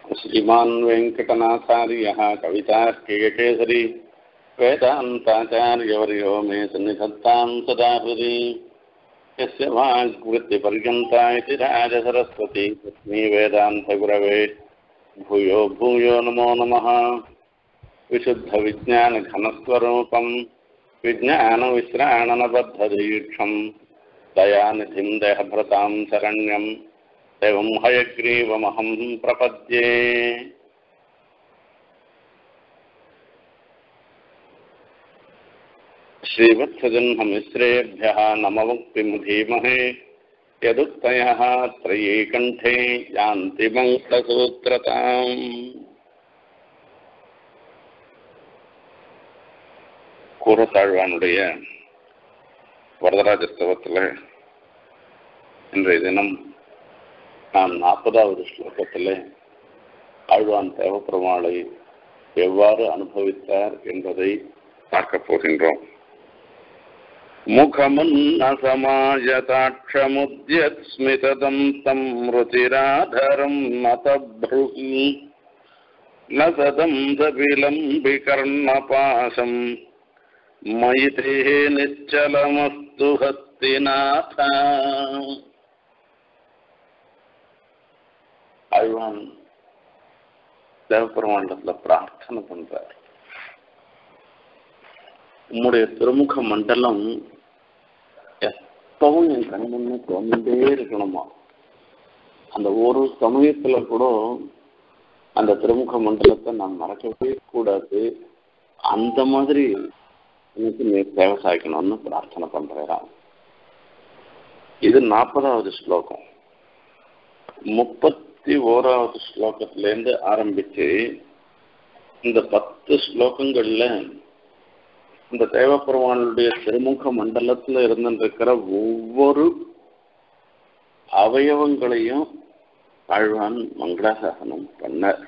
श्रीमान् वेङ्कटनाथार्यः कवितार्किककेसरी वेदान्ताचार्यवर्यो मे सन्निधत्तां सदा हृदि यस्य वाग्वृत्तिपर्यन्ता इति राजसरस्वती तस्मै वेदान्तगुरवे भूयो भूयो नमो नमः विशुद्धविज्ञानघनस्वरूपं विज्ञानविश्राणनबद्धदीक्षं दयानिधिं देहभृतां शरण्यं एवं हयग्रीवमहं प्रपद्ये श्रीवत्सजन्ममिश्रेभ्यः नममुक्तिमुधीमहे यदुक्तयः त्रयीकण्ठे यान्ति मङ्गलसूत्रताम् கூரத்தாழ்வானுடைய வரதராஜ ஸ்தவத்தில் இன்றைய தினம் நாம் நாற்பதாவது ஸ்லோகத்தில் ஆழ்வான் தேவப்பெருமாளை எவ்வாறு அனுபவித்தார் என்பதை பார்க்கப் போகின்றோம் முகமுன்னசமாயதாட்சமுத்யஸ்மிததம் தம் ருச்சிராதரம் மதப்ருகி न सदं दबिलम्बिकर्णपाशम् मयि ते निश्चलमस्तु हस्तिनाथ அழ்வான் தேவபெருமாண்டத்துல பிரார்த்தனை பண்றார் உம்முடைய திருமுக மண்டலம் எப்பவும் என் கண் முன்னே தோணிட்டே இருக்கணுமா அந்த ஒரு சமயத்துல கூட அந்த திருமுக மண்டலத்தை நான் மறக்கவே கூடாது அந்த மாதிரி எனக்கு நீ சேவை சாய்க்கணும்னு பிரார்த்தனை பண்றேன் இது நாற்பதாவது ஸ்லோகம் முப்பத்தி ஓராவது ஸ்லோகத்திலேருந்து ஆரம்பிச்சு இந்த பத்து ஸ்லோகங்கள்ல இந்த தேவப்பெருமானுடைய திருமுக மண்டலத்துல இருந்துருக்கிற ஒவ்வொரு அவயவங்களையும் ஆழ்வான் மங்களாசாசனம் பண்ணார்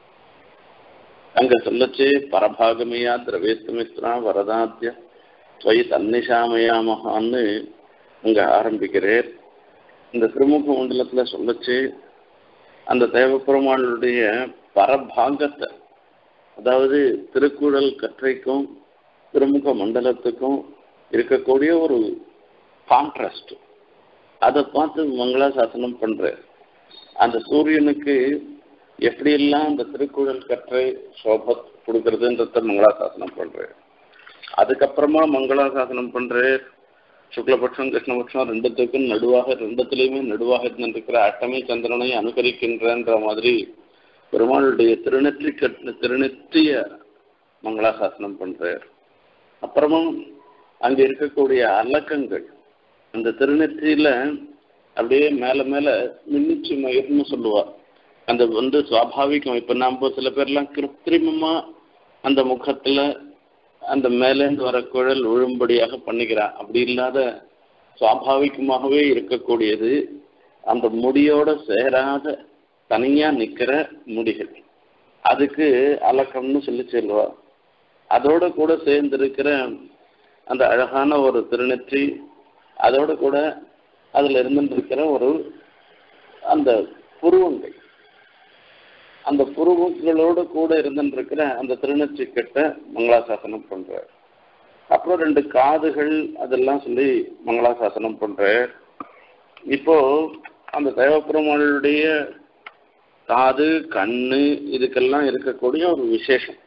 அங்க சொல்லச்சு பரபாகமையா திரவேஸ்தமித்ரா வரதாத்திய துவை தன்னிஷாமயாமகான்னு அங்க ஆரம்பிக்கிறேன் இந்த திருமுக மண்டலத்துல சொல்லச்சு அந்த தேவப்பெருமானுடைய பரபாகத்தை அதாவது திருக்குறள் கற்றைக்கும் திருமுக மண்டலத்துக்கும் இருக்கக்கூடிய ஒரு கான்ட்ராஸ்ட் அதை பார்த்து மங்களாசாசனம் பண்றேன் அந்த சூரியனுக்கு எப்படியெல்லாம் அந்த திருக்குறள் கற்றை சோபத் கொடுக்கறதுன்றத மங்களாசாசனம் பண்றேன் அதுக்கப்புறமா மங்களாசாசனம் பண்றேன் சுக்லபட்சம் கிருஷ்ணபட்சம் ரெண்டுத்துக்கும் நடுவாக ரெண்டுத்துலேயுமே நடுவாக இருந்திருக்கிற அட்டமை சந்திரனை அனுகரிக்கின்றன்ற மாதிரி பெருமாளுடைய திருநெற்றி கட் திருநெற்றிய மங்களாசாசனம் பண்றார் அப்புறமா அங்க இருக்கக்கூடிய அலக்கங்கள் அந்த திருநெற்றியில அப்படியே மேல மேல மின்னிச்சு மயிர்னு சொல்லுவா அந்த வந்து சுவாபாவிகம் இப்ப நாம சில பேர்லாம் கிருத்திரிமமா அந்த முகத்துல அந்த மேலேந்து வர குழல் விழும்படியாக பண்ணிக்கிறான் அப்படி இல்லாத சுவாபாவிகமாகவே இருக்கக்கூடியது அந்த முடியோட சேராத தனியா நிக்கிற முடிகள் அதுக்கு அலக்கம்னு சொல்லி சொல்லுவா அதோட கூட சேர்ந்திருக்கிற அந்த அழகான ஒரு திருநெற்றி அதோட கூட அதுல இருந்துருக்கிற ஒரு அந்த புருவங்கள் அந்த புருவங்களோடு கூட இருந்துருக்கிற அந்த திருநெற்றி கட்ட மங்களாசாசனம் பண்ற அப்புறம் ரெண்டு காதுகள் அதெல்லாம் சொல்லி மங்களாசாசனம் பண்ற இப்போ அந்த தேவப்பெருமாளுடைய காது கண்ணு இதுக்கெல்லாம் இருக்கக்கூடிய ஒரு விசேஷம்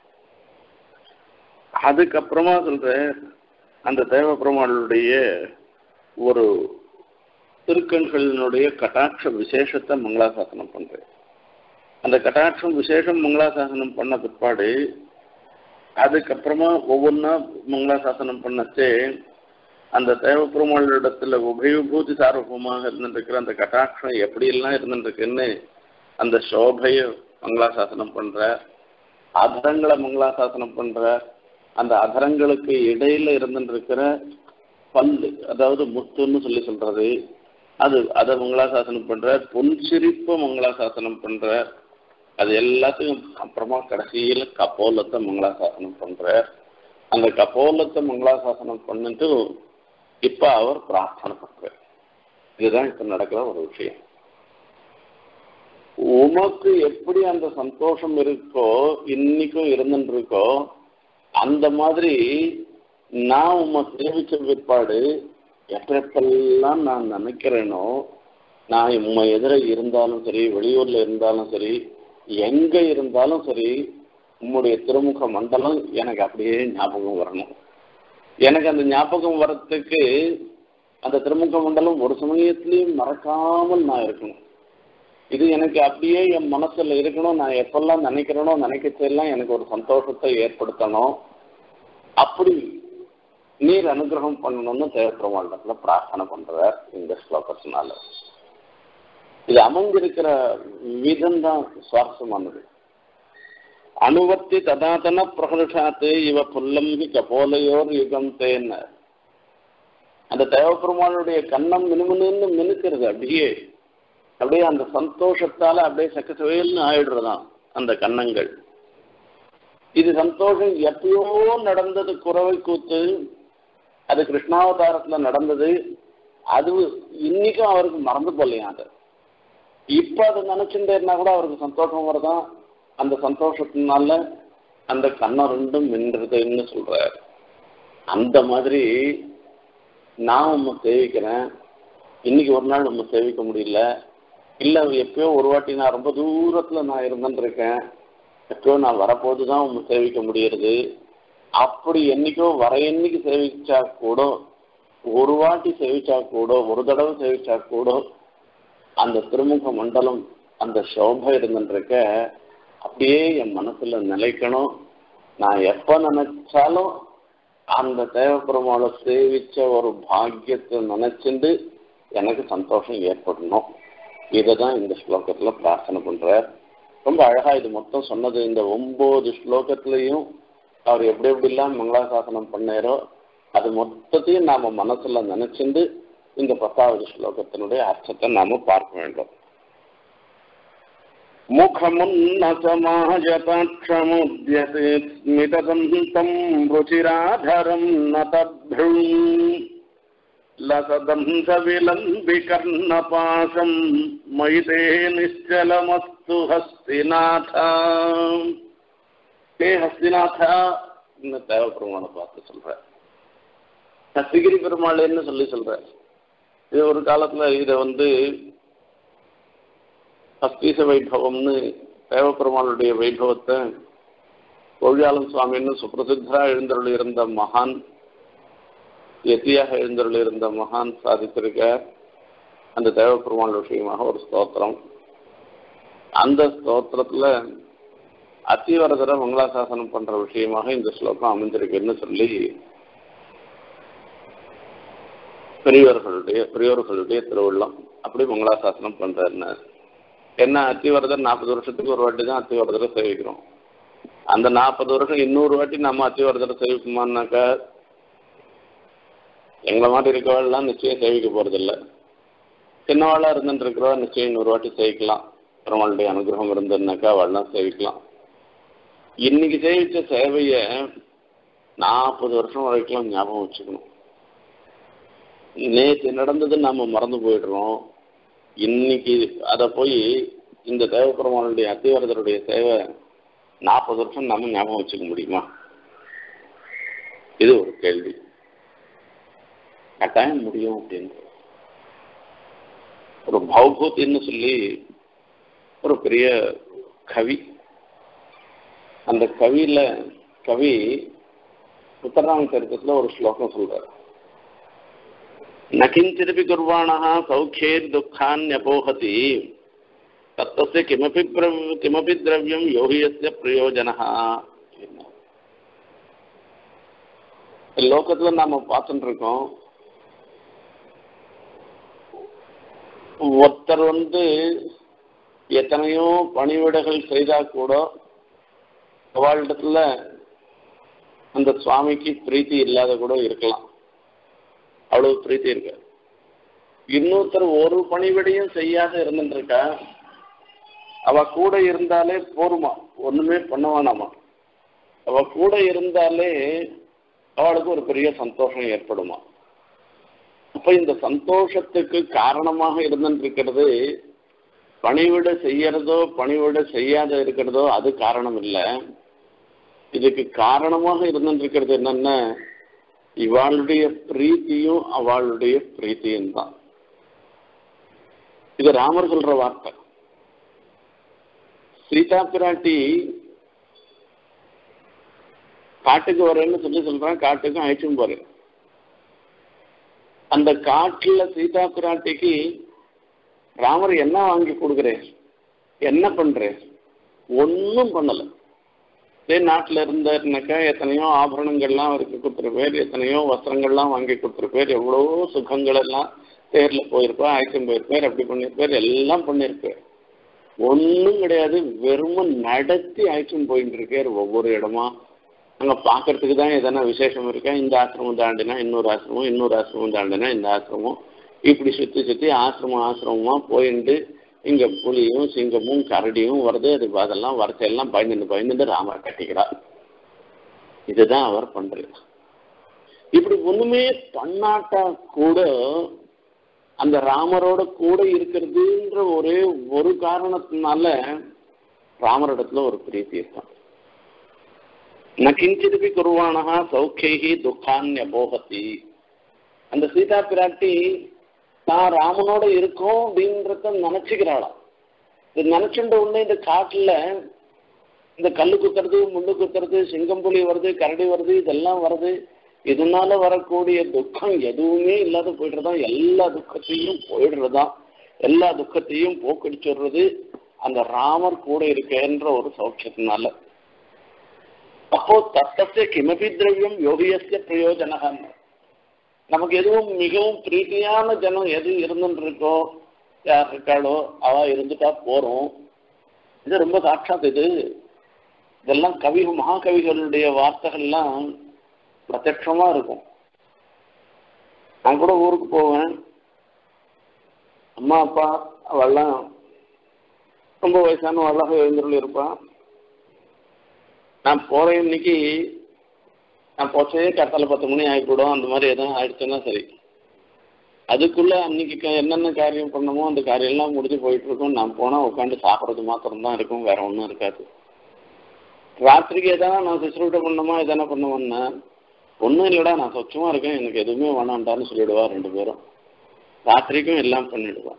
அதுக்கப்புறமா சொல்ற அந்த தேவப்பெருமாளுடைய ஒரு திருக்கண்களினுடைய கட்டாட்ச விசேஷத்தை மங்களாசாசனம் பண்றேன் அந்த கட்டாட்சம் விசேஷம் மங்களாசாசனம் பண்ண பிற்பாடு அதுக்கப்புறமா ஒவ்வொன்றா மங்களாசாசனம் பண்ணச்சே அந்த தேவப்பெருமாளிடத்துல உபயபூதி சார்பமாக இருந்துருக்கிற அந்த கட்டாட்சம் எப்படியெல்லாம் இருந்துருக்குன்னு அந்த சோபைய மங்களாசாசனம் பண்ற அதரங்களை மங்களாசாசனம் பண்ற அந்த அதரங்களுக்கு இடையில இருந்துருக்கிற பல்லு அதாவது முத்துன்னு சொல்லி சொல்றது அது அதை மங்களாசாசனம் பண்ற பொன்சிரிப்ப மங்களாசாசனம் பண்ற அது எல்லாத்தையும் அப்புறமா கடைசியில கபோலத்தை மங்களாசாசனம் பண்ற அந்த கபோலத்தை மங்களாசாசனம் பண்ணிட்டு இப்ப அவர் பிரார்த்தனை பண்ற இதுதான் இப்ப நடக்கிற ஒரு விஷயம் உமக்கு எப்படி அந்த சந்தோஷம் இருக்கோ இன்னைக்கும் இருந்துட்டு இருக்கோ அந்த மாதிரி நான் உம்மை சேவிச்ச பிற்பாடு எப்பெல்லாம் நான் நினைக்கிறேனோ நான் உண்மை எதிர இருந்தாலும் சரி வெளியூர்ல இருந்தாலும் சரி எங்க இருந்தாலும் சரி உம்முடைய திருமுக மண்டலம் எனக்கு அப்படியே ஞாபகம் வரணும் எனக்கு அந்த ஞாபகம் வரத்துக்கு அந்த திருமுக மண்டலம் ஒரு சமயத்திலையும் மறக்காமல் நான் இருக்கணும் இது எனக்கு அப்படியே என் மனசுல இருக்கணும் நான் எப்பெல்லாம் நினைக்கிறேனோ நினைக்கச்செல்லாம் எனக்கு ஒரு சந்தோஷத்தை ஏற்படுத்தணும் அப்படி நீர் அனுகிரகம் பண்ணணும்னு தேவப்பெருமாண்டத்துல பிரார்த்தனை பண்றார் இந்த ஸ்லோகத்தினால இது அமைஞ்சிருக்கிற விதம் தான் சுவாரஸ்யமானது அணுவத்தி ததாதன பிரகர்ஷாத்து இவ புல்லம்பி கபோலையோர் யுகம் தேன்ன அந்த தேவப்பெருமானுடைய கண்ணம் மினுமினுன்னு மினுக்கிறது அப்படியே அப்படியே அந்த சந்தோஷத்தால அப்படியே சக்கசவையல்னு ஆயிடுறதாம் அந்த கன்னங்கள் இது சந்தோஷம் எப்பயோ நடந்தது குறவை கூத்து அது கிருஷ்ணாவதாரத்துல நடந்தது அது இன்னைக்கும் அவருக்கு மறந்து போலையா அது இப்ப அதை நினைச்சுட்டேன்னா கூட அவருக்கு சந்தோஷம் வருதான் அந்த சந்தோஷத்தினால அந்த கண்ணம் ரெண்டும் மின்னுறதுன்னு சொல்றார் அந்த மாதிரி நான் உண்மை சேவிக்கிறேன் இன்னைக்கு ஒரு நாள் உண்மை சேவிக்க முடியல இல்ல எப்பயோ ஒரு வாட்டி நான் ரொம்ப தூரத்துல நான் இருந்துட்டு இருக்கேன் எப்பயோ நான் வரப்போது தான் உண்மை சேவிக்க முடியறது அப்படி என்னைக்கோ வர என்னைக்கு சேவிச்சா கூட ஒரு வாட்டி சேவிச்சா கூட ஒரு தடவை சேவிச்சா கூட அந்த திருமுக மண்டலம் அந்த சோபை இருந்துருக்க அப்படியே என் மனசுல நிலைக்கணும் நான் எப்ப நினைச்சாலும் அந்த தேவப்பெருமாளை சேவிச்ச ஒரு பாக்கியத்தை நினைச்சுண்டு எனக்கு சந்தோஷம் ஏற்படணும் இதை தான் இந்த ஸ்லோகத்துல பிரார்த்தனை பண்றார் ரொம்ப அழகா இது மொத்தம் சொன்னது இந்த ஒன்பது ஸ்லோகத்திலையும் அவர் எப்படி எப்படிலாம் மங்களாசாசனம் பண்ணாரோ அது மொத்தத்தையும் நாம மனசுல நினைச்சுண்டு இந்த பத்தாவது ஸ்லோகத்தினுடைய அர்த்தத்தை நாம பார்க்க வேண்டும் முகமுன்னசமாஜதாட்சமுத்யசே ஸ்மிததந்தம் ருச்சிராதரம் நதभ्रुम् लसदंस विलम्बिकर्णपाशम् मयि ते निश्चलमस्तु हस्तिनाथ ஹே ஹஸ்திநாதா இன்னும் தேவ பெருமானை பார்த்து சொல்ற ஹஸ்திகிரி பெருமாள்னு சொல்லி சொல்ற இது ஒரு காலத்துல இதை வந்து ஹஸ்தீச வைபவம்னு தேவப்பெருமாளுடைய வைபவத்தை கோழியாளம் சுவாமின்னு சுப்பிரசித்தரா எழுந்தருள் இருந்த மகான் எத்தியாக எழுந்தருள் இருந்த மகான் சாதித்திருக்க அந்த தேவப்பெருமாள் விஷயமாக ஒரு ஸ்தோத்திரம் அந்த ஸ்தோத்திரத்துல அத்திவரதர மங்களாசாசனம் பண்ற விஷயமாக இந்த ஸ்லோகம் அமைஞ்சிருக்குன்னு சொல்லி பெரியவர்களுடைய பெரியவர்களுடைய திருவிழம் அப்படி மங்களாசாசனம் பண்றாருன்னு என்ன அத்திவரதர் நாற்பது வருஷத்துக்கு ஒரு வாட்டி தான் அத்திவரதரை சேவிக்கிறோம் அந்த நாற்பது வருஷம் இன்னொரு வாட்டி நம்ம அத்திவரதரை சேவிக்குமான்னாக்கா எங்களை மாதிரி இருக்கவாள்லாம் நிச்சயம் சேவிக்க போறதில்ல சின்னவாளா இருந்துட்டு இருக்கிறவா நிச்சயம் இன்னொரு வாட்டி சேவிக்கலாம் பெருமாளுடைய அனுகிரகம் இருந்ததுனாக்கா அவள்லாம் சேவிக்கலாம் இன்னைக்கு சேவிச்ச சேவைய நாற்பது வருஷம் வரைக்கும் ஞாபகம் வச்சுக்கணும் நேற்று நடந்தது நம்ம மறந்து போயிடுறோம் இன்னைக்கு அதை போய் இந்த தேவப்பெருமானுடைய அத்திவரதருடைய சேவை நாற்பது வருஷம் நம்ம ஞாபகம் வச்சுக்க முடியுமா இது ஒரு கேள்வி கட்டாயம் முடியும் அப்படின்னு ஒரு பௌபூத்தின்னு சொல்லி ஒரு பெரிய கவி அந்த கவியில கவி உத்தரராம சரித்திரத்துல ஒரு ஸ்லோகம் சொல்றார் நகிஞ்சிதபி குர்வாணா சௌக்கியேர் துக்கான்யபோகதி தத்தஸ்ய கிமபி பிர- கிமபி திரவியம் யோகியஸ்ய பிரயோஜனா லோகத்துல நாம பார்த்துட்டு இருக்கோம் ஒருத்தர் வந்து எத்தனையோ பணிவிடைகள் செய்தா கூட அவளிடத்துல அந்த சுவாமிக்கு பிரீத்தி இல்லாத கூட இருக்கலாம் அவ்வளவு பிரீத்தி இருக்கு இன்னொருத்தர் ஒரு பணிவிடையும் செய்யாத இருந்துருக்கா அவ கூட இருந்தாலே போருமா ஒண்ணுமே பண்ண வேணாமா அவ கூட இருந்தாலே அவளுக்கு ஒரு பெரிய சந்தோஷம் ஏற்படுமா அப்ப இந்த சந்தோஷத்துக்கு காரணமாக இருந்துருக்கிறது பணிவிட செய்யறதோ பணிவிட செய்யாத இருக்கிறதோ அது காரணம் இல்லை இதுக்கு காரணமாக இருந்துருக்கிறது என்னன்னா இவாளுடைய பிரீத்தியும் அவளுடைய பிரீத்தியும் தான் இது ராமர் சொல்ற வார்த்தை சீதா பிராட்டி காட்டுக்கு வரேன்னு சொல்லி சொல்றான் காட்டுக்கும் அழைச்சும் போறேன் அந்த காட்டுல சீதா பிராட்டிக்கு ராமர் என்ன வாங்கி கொடுக்குறேன் என்ன பண்றேன் ஒன்றும் பண்ணல இதே நாட்டில் இருந்தாருனாக்கா எத்தனையோ ஆபரணங்கள்லாம் அவருக்கு கொடுத்துருப்பேர் எத்தனையோ வஸ்திரங்கள்லாம் வாங்கி கொடுத்துருப்பேர் எவ்வளவோ சுகங்கள் எல்லாம் தேரில் போயிருப்பார் ஆயக்கம் போயிருப்பார் அப்படி பண்ணியிருப்பார் எல்லாம் பண்ணியிருப்பார் ஒன்றும் கிடையாது வெறும நடத்தி ஆயக்கம் போயிட்டு இருக்கார் ஒவ்வொரு இடமா அங்கே பார்க்கறதுக்கு தான் எதனா விசேஷம் இருக்கா இந்த ஆசிரமம் தாண்டினா இன்னொரு ஆசிரமம் இன்னொரு ஆசிரமம் தாண்டினா இந்த ஆசிரமம் இப்படி சுற்றி சுற்றி ஆசிரமம் ஆசிரமமாக போயிட்டு இங்கே புலியும் சிங்கமும் கரடியும் வருது அது அதெல்லாம் வரச்செல்லாம் பயந்துட்டு பயந்துட்டு ராமர் கட்டிக்கிறார் இதுதான் அவர் பண்றது இப்படி ஒண்ணுமே பண்ணாட்டா கூட அந்த ராமரோட கூட இருக்கிறதுன்ற ஒரே ஒரு காரணத்தினால ராமரிடத்துல ஒரு பிரீத்தி இருக்கான் நகிஞ்சிருப்பி குருவானகா சௌக்கியகி துக்கான்ய போகத்தி அந்த சீதா பிராட்டி தான் ராமனோட இருக்கோம் அப்படின்றத நினைச்சுக்கிறாளாம் இது நினைச்சுட்ட உடனே இந்த காட்டுல இந்த கல்லு குத்துறது முள்ளு குத்துறது சிங்கம்புலி வருது கரடி வருது இதெல்லாம் வருது இதனால வரக்கூடிய துக்கம் எதுவுமே இல்லாத போயிடுறதான் எல்லா துக்கத்தையும் போயிடுறதான் எல்லா துக்கத்தையும் போக்கடிச்சுடுறது அந்த ராமர் கூட இருக்கேன்ற ஒரு சௌக்கியத்தினால அப்போ தத்தத்தை கிமபி திரவியம் யோகியஸ்ய பிரயோஜனகம் நமக்கு எதுவும் மிகவும் பிரீத்தியான ஜனம் எது இருந்துட்டு இருக்கோ யார் இருக்காளோ அவ இருந்துட்டா போறோம் இது ரொம்ப சாட்சாத் இது இதெல்லாம் கவி மகாகவிகளுடைய வார்த்தைகள்லாம் பிரத்யட்சமா இருக்கும் நான் கூட ஊருக்கு போவேன் அம்மா அப்பா அவெல்லாம் ரொம்ப வயசான அழகாக எழுந்துள்ள இருப்பான் நான் போற இன்னைக்கு நான் போச்சே கத்தால பத்து மணி ஆகிக்கூடும் அந்த மாதிரி எதுவும் ஆயிடுச்சுன்னா சரி அதுக்குள்ள அன்னைக்கு க- என்னென்ன காரியம் பண்ணமோ அந்த காரியம் எல்லாம் முடிஞ்சு போயிட்டு இருக்கும் நான் போனா உட்காந்து சாப்பிட்றது மாத்திரம் தான் இருக்கும் வேற ஒன்றும் இருக்காது ராத்திரிக்கு எதனா நான் சிசுரூட்ட பண்ணணுமா எதனா பண்ணுவேன்னா ஒன்றும் இல்லைடா நான் சொச்சமா இருக்கேன் எனக்கு எதுவுமே வேணாண்டான்னு சொல்லிடுவா ரெண்டு பேரும் ராத்திரிக்கும் எல்லாம் பண்ணிடுவா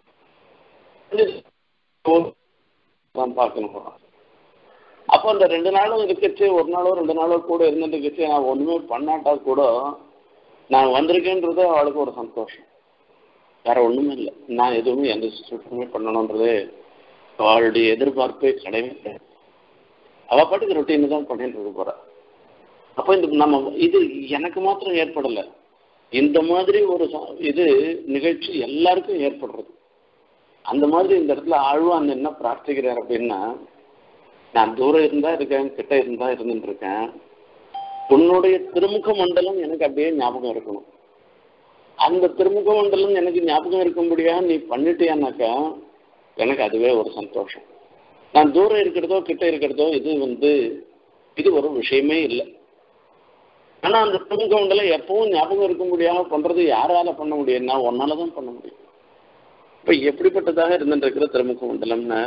தான் பார்க்கணும் போறான் அப்போ அந்த ரெண்டு நாளும் இருக்கச்சு ஒரு நாளோ ரெண்டு நாளோ கூட இருந்துட்டு இருக்கச்சு நான் ஒண்ணுமே பண்ணாட்டா கூட நான் வந்திருக்கேன்றது அவளுக்கு ஒரு சந்தோஷம் வேற ஒண்ணுமே இல்லை நான் எதுவுமே எந்த சுற்றுமே பண்ணணுன்றது அவளுடைய எதிர்பார்ப்பே கிடையவே கிடையாது அவ பாட்டுக்கு ரொட்டீன் தான் பண்ணிட்டு இருக்க போறா அப்போ இந்த நம்ம இது எனக்கு மாத்திரம் ஏற்படல இந்த மாதிரி ஒரு ச- இது நிகழ்ச்சி எல்லாருக்கும் ஏற்படுறது அந்த மாதிரி இந்த இடத்துல ஆழ்வான் என்ன பிரார்த்திக்கிறார் அப்படின்னா நான் தூரம் இருந்தா இருக்கேன் கிட்ட இருந்தா இருந்துட்டு இருக்கேன் உன்னுடைய திருமுக மண்டலம் எனக்கு அப்படியே ஞாபகம் இருக்கணும் அந்த திருமுக மண்டலம் எனக்கு ஞாபகம் இருக்கும்படியா நீ பண்ணிட்டியானாக்கா எனக்கு அதுவே ஒரு சந்தோஷம் நான் தூரம் இருக்கிறதோ கிட்ட இருக்கிறதோ இது வந்து இது ஒரு விஷயமே இல்லை ஆனா அந்த திருமுக மண்டலம் எப்பவும் ஞாபகம் இருக்க முடியாம பண்றது யாரால பண்ண முடியும்னா ஒன்னால தான் பண்ண முடியும் இப்ப எப்படிப்பட்டதாக இருந்துட்டு இருக்கிற திருமுக மண்டலம்னா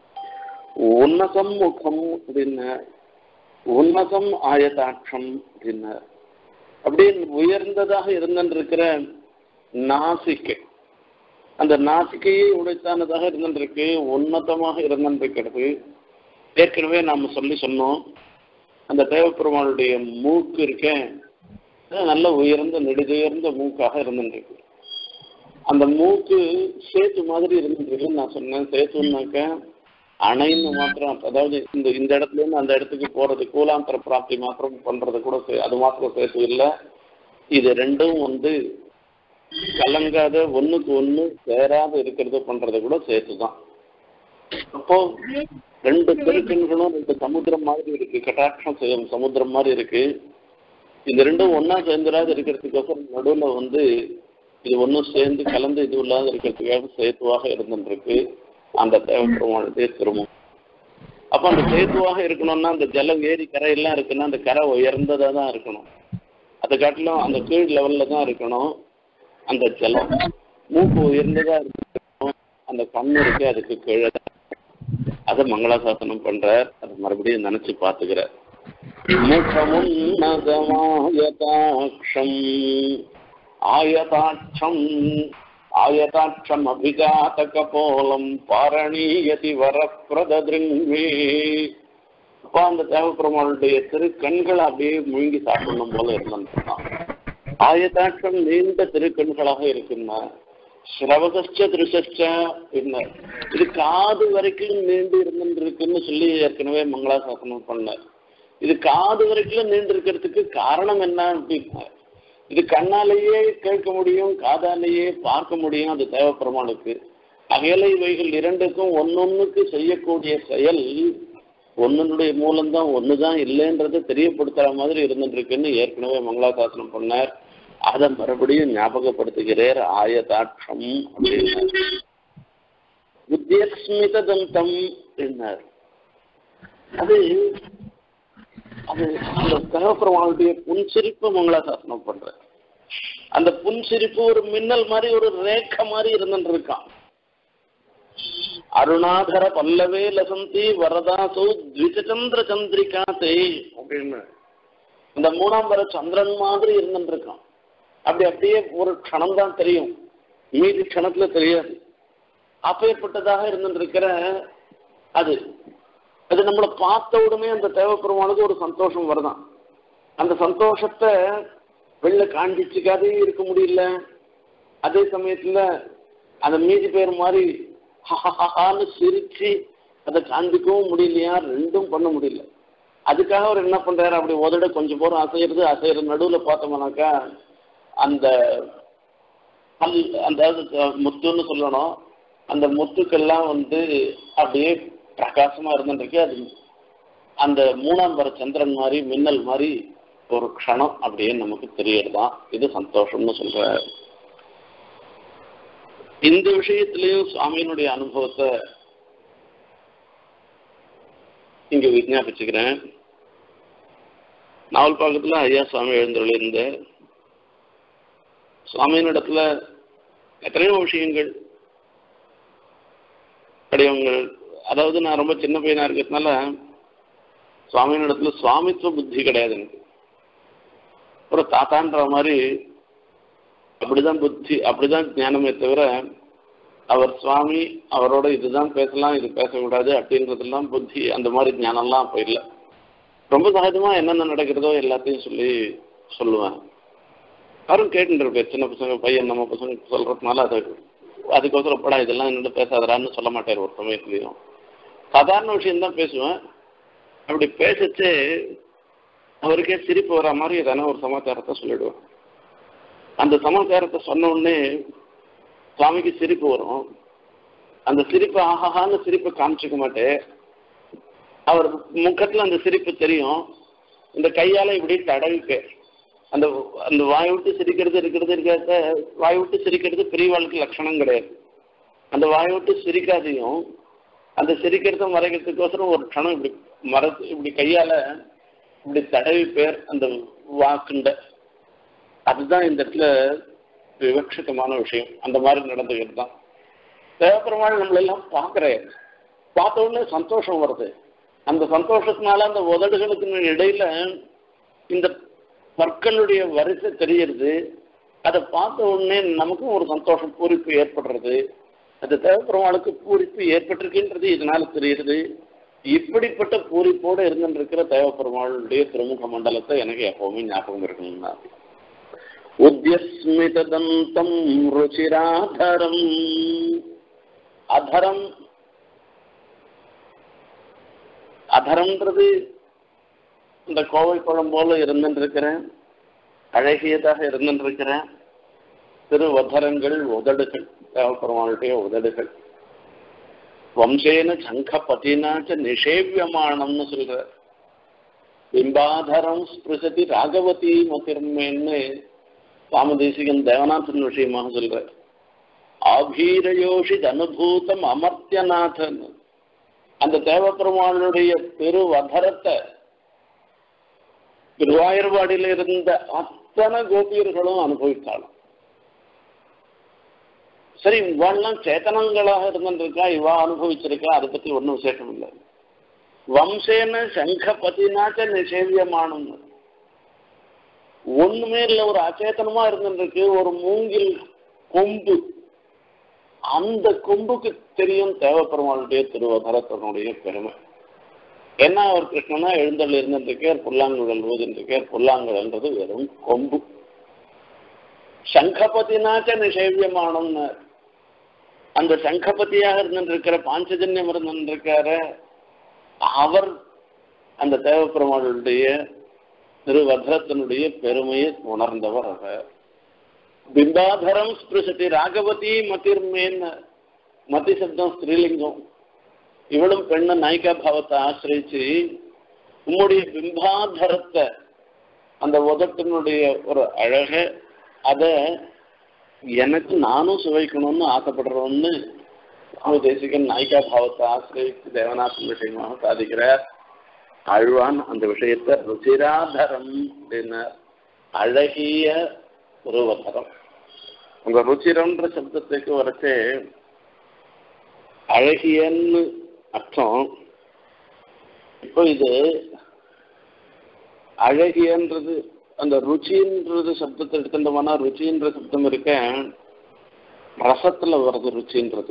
உன்னதம் முகம் அப்படின்னு உன்னதம் ஆயதாட்சம் அப்படின்னு அப்படியே உயர்ந்ததாக இருந்திருக்கிற நாசிக்கை அந்த நாசிக்கையே உடைத்தானதாக இருந்திருக்கு உன்னதமாக இருந்திருக்கிறது ஏற்கனவே நாம சொல்லி சொன்னோம் அந்த தேவப்பெருமாளுடைய மூக்கு இருக்க அது நல்ல உயர்ந்த நெடுதுயர்ந்த மூக்காக இருந்திருக்கு அந்த மூக்கு சேத்து மாதிரி இருந்திருக்குன்னு நான் சொன்னேன் சேத்துனாக்க அணைன்னு மாத்திரம் அதாவது இந்த இந்த இடத்துல இருந்து அந்த இடத்துக்கு போறது கூலாந்தர பிராப்தி மாத்திரம் பண்றது கூட சே- அது மாத்திரம் சேத்து இல்லை இது ரெண்டும் வந்து கலங்காத ஒண்ணுக்கு ஒண்ணு சேராத இருக்கிறது பண்றது கூட சேர்த்து தான் அப்போ ரெண்டு பெருக்கண்களும் ரெண்டு சமுத்திரம் மாதிரி இருக்கு கட்டாட்சம் ச- சமுத்திரம் மாதிரி இருக்கு இந்த ரெண்டும் ஒண்ணா சேர்ந்துடாத இருக்கிறதுக்கோசரம் நடுவுல வந்து இது ஒண்ணும் சேர்ந்து கலந்து இது இல்லாத இருக்கிறதுக்காக சேத்துவாக இருந்துருக்கு அந்த தேவப்பெருமானுடைய திருமணம் அப்ப அந்த சேத்துவாக இருக்கணும்னா அந்த ஜலம் ஏரி கரையெல்லாம் இருக்குன்னா அந்த கரை உயர்ந்ததா தான் இருக்கணும் அதை காட்டிலும் அந்த கீழ் லெவல்ல தான் இருக்கணும் அந்த ஜலம் மூக்கு உயர்ந்ததா இருக்கணும் அந்த கண்ணு இருக்கு அதுக்கு கீழே அதை மங்களாசாசனம் பண்றார் அது மறுபடியும் நினைச்சு பாத்துக்கிறார் முகமுன்னதமாயதாட்சம் ஆயதாட்சம் ஆயதாட்சம் அபிகாத கபோலம் பாரணீயதி வரப்பிரதிருங்வே அப்பா அந்த தேவப்பெருமாளுடைய திருக்கண்கள் அப்படியே முழுங்கி சாப்பிடணும் போல இருந்தான் ஆயதாட்சம் நீண்ட திருக்கண்களாக இருக்குன்னா ஸ்ரவகச்ச திருசச்ச என்ன இது காது வரைக்கும் நீண்டு இருந்துருக்குன்னு சொல்லி ஏற்கனவே மங்களாசாசனம் பண்ணார் இது காது வரைக்கும் நீண்டு இருக்கிறதுக்கு காரணம் என்ன அப்படின்னா இது கண்ணாலேயே கேட்க முடியும் காதாலேயே பார்க்க முடியும் அது தேவப்பெருமானுக்கு அகலை இவைகள் இரண்டுக்கும் ஒன்னொன்னுக்கு செய்யக்கூடிய செயல் ஒன்னுடைய மூலம்தான் ஒண்ணுதான் இல்லைன்றதை தெரியப்படுத்துற மாதிரி இருந்துட்டு இருக்குன்னு ஏற்கனவே மங்களாசாசனம் பண்ணார் அதை மறுபடியும் ஞாபகப்படுத்துகிறார் ஆயதாட்சம் அப்படின்னார் உத்தியஸ்மித தந்தம் என்னார் அது அது அந்த ககப்பிரமாவுடைய புன்சிரிப்பு மங்களாசாசனம் பண்ற அந்த புன்சிரிப்பு ஒரு மின்னல் மாதிரி ஒரு ரேக்க மாதிரி இருந்துட்டு இருக்கான் அருணாதர பல்லவே லசந்தி வரதாசோ த்விஜச்சந்திர சந்திரிகா தே அப்படின்னு இந்த மூணாம் வர சந்திரன் மாதிரி இருந்துட்டு இருக்கான் அப்படி அப்படியே ஒரு க்ஷணம் தான் தெரியும் மீதி க்ஷணத்துல தெரியாது அப்பேற்பட்டதாக இருந்துட்டு இருக்கிற அது அது நம்மளை பார்த்த உடனே அந்த தேவைப்படுறவனுக்கு ஒரு சந்தோஷம் வருதான் அந்த சந்தோஷத்தை வெளில காண்பிச்சுக்காதே இருக்க முடியல அதே சமயத்துல அந்த மீதி பேர் மாதிரி ஹஹஹான்னு சிரிச்சு அதை காண்பிக்கவும் முடியலையா ரெண்டும் பண்ண முடியல அதுக்காக அவர் என்ன பண்றாரு அப்படி உதட கொஞ்சம் போற அசைறது அசைற நடுவுல பார்த்தோம்னாக்கா அந்த பல் அந்த முத்துன்னு சொல்லணும் அந்த முத்துக்கெல்லாம் வந்து அப்படியே பிரகாசமா இருந்துருக்கு அது அந்த மூணாம் வர சந்திரன் மாதிரி மின்னல் மாதிரி ஒரு க்ஷணம் அப்படியே நமக்கு தெரியறதான் இது சந்தோஷம்னு சொல்ற இந்த விஷயத்திலையும் சுவாமியினுடைய அனுபவத்தை இங்க விஜாபிச்சுக்கிறேன் நாவல் பாக்கத்துல ஐயா சுவாமி எழுந்தருளிருந்த சுவாமியினிடத்துல எத்தனையோ விஷயங்கள் படிவங்கள் அதாவது நான் ரொம்ப சின்ன பையனா இருக்கிறதுனால சுவாமியினிடத்துல சுவாமித்துவ புத்தி கிடையாது எனக்கு ஒரு தாத்தான்ற மாதிரி அப்படிதான் புத்தி அப்படிதான் ஞானமே தவிர அவர் சுவாமி அவரோட இதுதான் பேசலாம் இது பேசக்கூடாது அப்படின்றதெல்லாம் புத்தி அந்த மாதிரி ஞானம்லாம் அப்போ இல்லை ரொம்ப சகஜமா என்னென்ன நடக்கிறதோ எல்லாத்தையும் சொல்லி சொல்லுவேன் யாரும் கேட்டுருப்பேன் சின்ன பசங்க பையன் நம்ம பசங்க சொல்றதுனால அது அதுக்கோசரம் படா இதெல்லாம் என்னோட பேசாதரான்னு சொல்ல மாட்டார் ஒரு சமயத்துலையும் சாதாரண விஷயம்தான் பேசுவேன் அப்படி பேசிச்சு அவருக்கே சிரிப்பு வர மாதிரி எதனா ஒரு சமாச்சாரத்தை சொல்லிடுவேன் அந்த சமாச்சாரத்தை சொன்ன உடனே சுவாமிக்கு சிரிப்பு வரும் அந்த சிரிப்பு ஆஹான்னு சிரிப்பை காமிச்சிக்க மாட்டேன் அவர் முகத்துல அந்த சிரிப்பு தெரியும் இந்த கையால இப்படி தடவிக்க அந்த அந்த வாய் விட்டு சிரிக்கிறது இருக்கிறது இருக்கிறத வாய் விட்டு சிரிக்கிறது பெரியவாளுக்கு லட்சணம் கிடையாது அந்த வாய் விட்டு சிரிக்காதையும் அந்த சிரிக்கிறத மறைக்கிறதுக்கோசரம் ஒரு க்ஷணம் இப்படி மர இப்படி கையால இப்படி தடவி பேர் அந்த வாக்குண்ட அதுதான் இந்த இடத்துல விவக்ஷிதமான விஷயம் அந்த மாதிரி நடந்துக்கிட்டு தான் தேவப்பெருமாள் நம்மளெல்லாம் பார்க்குறேன் பார்த்த உடனே சந்தோஷம் வருது அந்த சந்தோஷத்தினால அந்த உதடுகளுக்கு இடையில இந்த பற்களுடைய வரிசை தெரியறது அதை பார்த்த உடனே நமக்கும் ஒரு சந்தோஷம் பூரிப்பு ஏற்படுறது அந்த தேவப்பெருமாளுக்கு பூரிப்பு ஏற்பட்டிருக்கின்றது இதனால தெரியுது இப்படிப்பட்ட பூரிப்போடு இருந்துருக்கிற தேவப்பெருமாளுடைய திருமுக மண்டலத்தை எனக்கு எப்பவுமே ஞாபகம் இருக்கணும்னா உத்தியஸ்மிதந்தம் ருச்சிராதரம் அதரம் அதரம்ன்றது இந்த கோவை குளம் போல இருந்துருக்கிறேன் அழகியதாக இருந்துருக்கிறேன் திருவதரங்கள் உதடுகள் தேவப்பெருமாளுடைய உதடுகள் வம்சேன சங்க பதினாச்ச நிஷேவியமானம்னு சொல்ற பிம்பாதரம் ஸ்பிருசதி ராகவதி மதிர்மேன்னு சுவாமதேசிகன் தேவநாதன் விஷயமாக சொல்ற ஆபீரயோஷி அனுபூதம் அமர்த்தியநாதன் அந்த தேவப்பெருமானுடைய திருவதரத்தை குருவாயூர்பாடியில் இருந்த அத்தனை கோபியர்களும் அனுபவித்தாலும் சரி இவாள்லாம் சேத்தனங்களாக இருந்திருக்கா இவா அனுபவிச்சிருக்கா அதை பத்தி ஒன்றும் விசேஷம் இல்லை வம்சேன சங்கபதினாச்ச நிஷேவியமானம் ஒண்ணுமே இல்லை ஒரு அச்சேதனமா இருந்துருக்கு ஒரு மூங்கில் கொம்பு அந்த கொம்புக்கு தெரியும் தேவப்பெருமாளுடைய திருவதரத்தனுடைய பெருமை ஏன்னா அவர் கிருஷ்ணனா எழுந்தல் இருந்திருக்கார் புல்லாங்குழல் ஊதின்றிருக்கார் புல்லாங்குழல்ன்றது வெறும் கொம்பு சங்கபதினாச்ச நிஷேவியமானம்னு அந்த சங்கபதியாக இருந்திருக்கிற பாஞ்சஜன்யம் இருந்திருக்காரு அவர் அந்த தேவப்பெருமாளுடைய திருவத்ரத்தினுடைய பெருமையை உணர்ந்தவர் அவர் பிம்பாதரம் ஸ்பிருஷதி ராகவதி மதிர்மேன் மதி சப்தம் ஸ்ரீலிங்கம் இவளும் பெண்ணு நாயிகா பாவத்தை ஆசிரிச்சு உம்முடைய பிம்பாதரத்தை அந்த உதட்டினுடைய ஒரு அழக அத எனக்கு நானும் சுவைக்கணும்னு ஆசைப்படுறோம்னு சுவாமி தேசிகன் நாயிகா பாவத்தை ஆசிரியத்து தேவநாசன் விஷயமாக சாதிக்கிறார் அழ்வான் அந்த விஷயத்தை ருச்சிராதரம் அப்படின்னார் அழகிய உருவதரம் அந்த ருச்சிரம்ன்ற சப்தத்துக்கு வரைச்சே அழகியன்னு அர்த்தம் இப்போ இது அழகியன்றது அந்த ருச்சின்றது சப்தத்தை எடுத்துட்டோம்னா ருச்சின்ற சப்தம் இருக்க ரசத்துல வருது ருச்சின்றது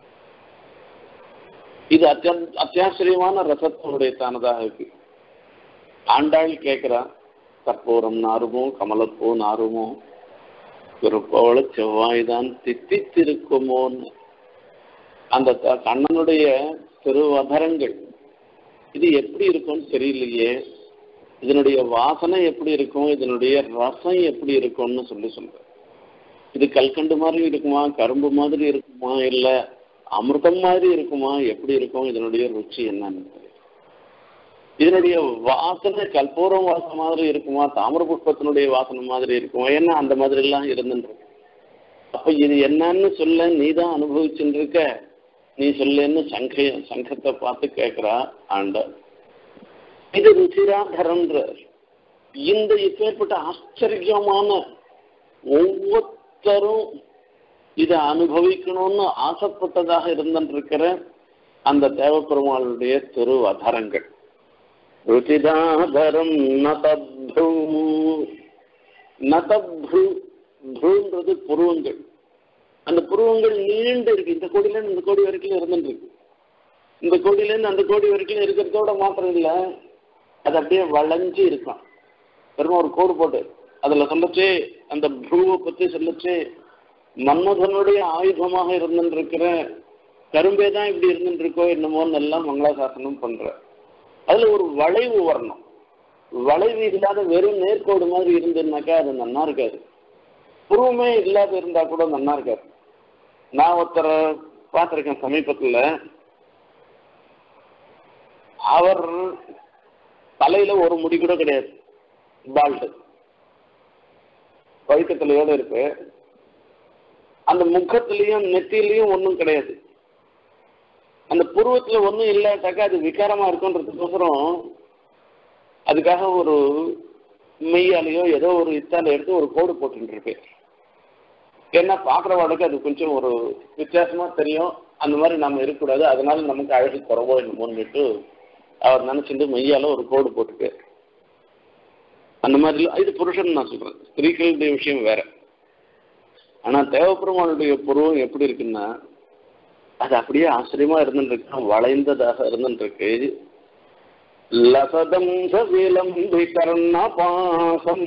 இது அத்தியா அத்தியாச்சரியமான ரசத்தினுடைய தானதாக இருக்கு ஆண்டாள் கேட்கிறா கற்பூரம் நாருமோ கமலப்பூ நாருமோ திருப்பவள செவ்வாய்தான் தித்தித்திருக்குமோன்னு அந்த த- கண்ணனுடைய திருவதரங்கள் இது எப்படி இருக்கும்னு தெரியலையே இதனுடைய வாசனை எப்படி இருக்கும் இதனுடைய ரசம் எப்படி இருக்கும்னு சொல்லி சொல்றேன் இது கல்கண்டு மாதிரி இருக்குமா கரும்பு மாதிரி இருக்குமா இல்ல அமிர்தம் மாதிரி இருக்குமா எப்படி இருக்கும் இதனுடைய ருச்சி என்னன்னு தெரியல. இதனுடைய வாசனை கற்பூரம் வாசனை மாதிரி இருக்குமா தாமிர புஷ்பத்தினுடைய வாசனை மாதிரி இருக்குமா ஏன்னா அந்த மாதிரி எல்லாம் இருந்துருக்கு அப்ப இது என்னன்னு சொல்ல நீ தான் அனுபவிச்சுட்டு இருக்க நீ சொல்லேன்னு சங்க சங்கத்தை பார்த்து கேட்கிறா ஆண்டாள் இது ருச்சிராதரன்ற இந்த இப்பேற்பட்ட ஆச்சரியமான ஒவ்வொருத்தரும் இதை அனுபவிக்கணும்னு ஆசைப்பட்டதாக இருந்திருக்கிற அந்த தேவப்பெருமாளுடைய திருவதரங்கள் ருச்சிதாதரம் நதப்ரு நதப்ரு ப்ரூன்றது புருவங்கள் அந்த புருவங்கள் நீண்டு இருக்கு இந்த கோடியிலேருந்து இந்த கோடி வரைக்கும் இருந்துட்டு இருக்கு இந்த கோடியிலேருந்து அந்த கோடி வரைக்கும் இருக்கிறதோட மாத்திரம் இல்லை அது அப்படியே வளைஞ்சு இருக்கும் வெறும் ஒரு கோடு போட்டு அதுல சொல்லச்சே அந்த ப்ரூவை பத்தி சொல்லச்சே மன்மதனுடைய ஆயுதமாக இருந்துருக்கிற கரும்பே தான் இப்படி இருந்துருக்கோ என்னமோன்னு எல்லாம் மங்களாசாசனம் பண்ற அதுல ஒரு வளைவு வரணும் வளைவு இல்லாத வெறும் நேர்கோடு மாதிரி இருந்துன்னாக்கா அது நன்னா இருக்காது புருவமே இல்லாத இருந்தா கூட நன்னா இருக்காது நான் ஒருத்தரை பார்த்துருக்கேன் சமீபத்துல அவர் தலையில ஒரு முடி கூட கிடையாது பால்டு வழுக்கத்திலையோட இருக்கு அந்த முகத்திலையும் நெத்திலையும் ஒன்றும் கிடையாது அந்த புருவத்துல ஒன்றும் இல்லாட்டாக்கா அது விகாரமா இருக்குன்றதுக்கோசரம் அதுக்காக ஒரு மெய்யாலேயோ ஏதோ ஒரு இத்தால எடுத்து ஒரு கோடு போட்டுட்டு இருப்பேன் ஏன்னா பார்க்குறவாளுக்கு அது கொஞ்சம் ஒரு வித்தியாசமா தெரியும் அந்த மாதிரி நம்ம இருக்கக்கூடாது அதனால நமக்கு அழகு குறவோ என்னமோன்னுட்டு அவர் நினைச்சிட்டு மெய்யால ஒரு கோடு போட்டுட்டு அந்த மாதிரி இது புருஷன் நான் சொல்றேன் ஸ்திரீகளுடைய விஷயம் வேற ஆனா தேவப்பெருமானுடைய புருவம் எப்படி இருக்குன்னா அது அப்படியே ஆச்சரியமா இருந்துருக்கு வளைந்ததாக இருந்துருக்கு லசதம் விலம்பி கர்ண பாசம்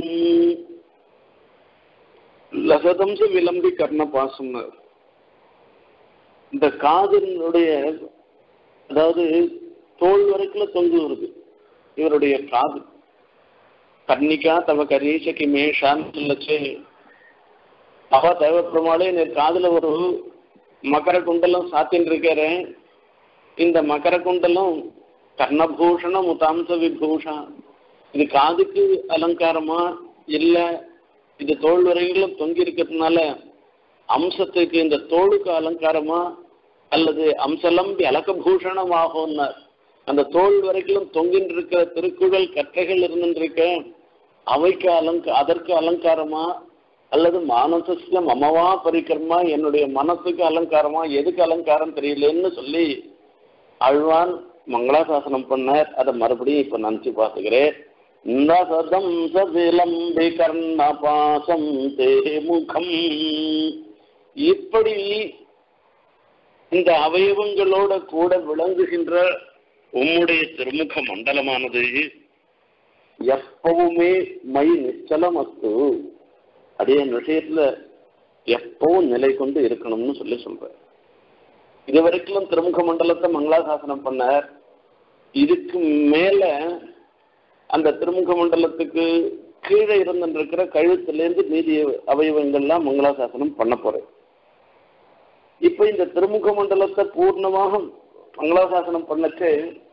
லசதம்ச விலம்பி கர்ண பாசம்னு இந்த காதினுடைய அதாவது தோல் வரைக்கும் தொங்கு வருது இவருடைய காது கர்ணிகா தவ கரீச கிமேஷான்னு சொல்லச்சு அவ தேவப்பெருமாளே நீ காதுல ஒரு மகர குண்டலம் சாத்தின்னு இருக்கிற இந்த மகர குண்டலம் கர்ணபூஷண முதாம்ச விபூஷா இது காதுக்கு அலங்காரமா இல்ல இது தோல் வரையிலும் தொங்கி இருக்கிறதுனால அம்சத்துக்கு இந்த தோளுக்கு அலங்காரமா அல்லது அம்சலம்பி அலகபூஷணமாகும்னார் அந்த தோல் வரைக்கும் தொங்கின்னு இருக்கிற திருக்குறள் கற்றைகள் இருந்துருக்க அவைக்கு அலங்க அதற்கு அலங்காரமா அல்லது மானசஸ்ய மமவா பரிகர்மா என்னுடைய மனசுக்கு அலங்காரமா எதுக்கு அலங்காரம் தெரியலன்னு சொல்லி அழ்வான் மங்களாசாசனம் பண்ணார் அதை மறுபடியும் இப்ப நினைச்சு பார்த்துக்கிறேன் நசதம் சதிலம்பி கர்ண பாசம் தே முகம் இப்படி இந்த அவயவங்களோட கூட விளங்குகின்ற உம்முடைய திருமுக மண்டலமானது எப்பவுமே மை நிச்சலம் அஸ்து அதே விஷயத்துல எப்பவும் நிலை கொண்டு இருக்கணும்னு சொல்லி சொல்ற இது வரைக்கும் திருமுக மண்டலத்தை மங்களாசாசனம் பண்ணார் இதுக்கு மேல அந்த திருமுக மண்டலத்துக்கு கீழே இருந்துருக்கிற கழுத்திலேருந்து மீதி அவயவங்கள்லாம் மங்களாசாசனம் பண்ண போறேன் இப்ப இந்த திருமுக மண்டலத்தை பூர்ணமாக மங்களாசாசனம் பண்ணச்சு